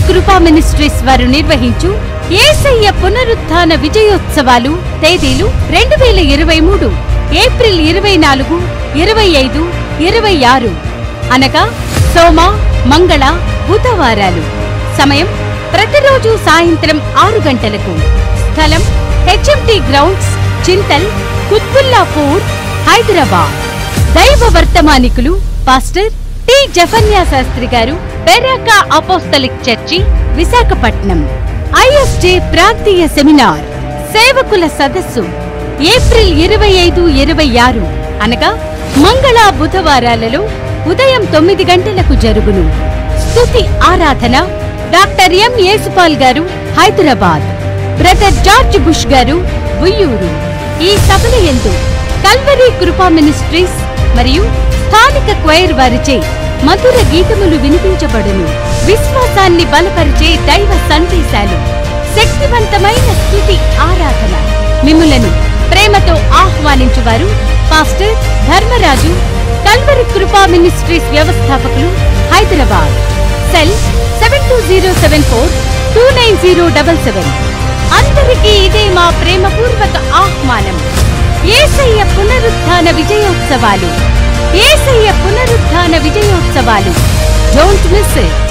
కృపా మినిస్ట్రీస్ వారు నిర్వహించు ఏసయ్య పునరుత్థాన విజయోత్సవాలు తేదీలు రెండు వేల ఇరవై మూడు ఏప్రిల్ ఇరవై నాలుగు ఇరవై ఐదు ఇరవై ఆరు అనగా సోమ మంగళ బుధవారాలు సమయం ప్రతిరోజు సాయంత్రం ఆరు గంటలకు స్థలం హెచ్ఎంటి గ్రౌండ్స్ చింతల్ కుత్బుల్లాపూర్ హైదరాబాద్ దైవ వర్తమానికులు pastor T Zephaniah Shastri garu Beracah apostolic church Visakhapatnam ISJ ప్రాంతీయ సెమినార్ సేవకుల సదస్సు ఏప్రిల్ ఇరవై ఐదు ఇరవై ఆరు అనగా మంగళ బుధవారాలలో ఉదయం తొమ్మిది గంటలకు జరుగును స్తుతి ఆరాధన డాక్టర్ ఎం యేసుపాల్ గారు హైదరాబాద్ బ్రదర్ జార్జ్ బుష్ గారు ఉయ్యూరు ఈ సభల ఎందు కల్వరీ కృపా మినిస్ట్రీస్ మరియు స్థానిక క్వైర్ వారిచే మధుర గీతములు వినిపించబడును విశ్వాసాన్ని బలపరిచే దైవ సందేశాలు శక్తివంతమైన స్థుతి ఆరాధన మిమ్ములను ప్రేమతో ఆహ్వానించువారు pastor Dharmaraju Calvary Krupa ministries వ్యవస్థాపకులు Hyderabad cell seven two zero seven four two nine zero double seven అందరికీ ఇదే మా ప్రేమపూర్వక ఆహ్వానం ఏసయ్య పునరుత్థాన విజయోత్సవాలు ఏసయ్య పునరుత్థాన విజయోత్సవాలు డోంట్ మిస్ ఇట్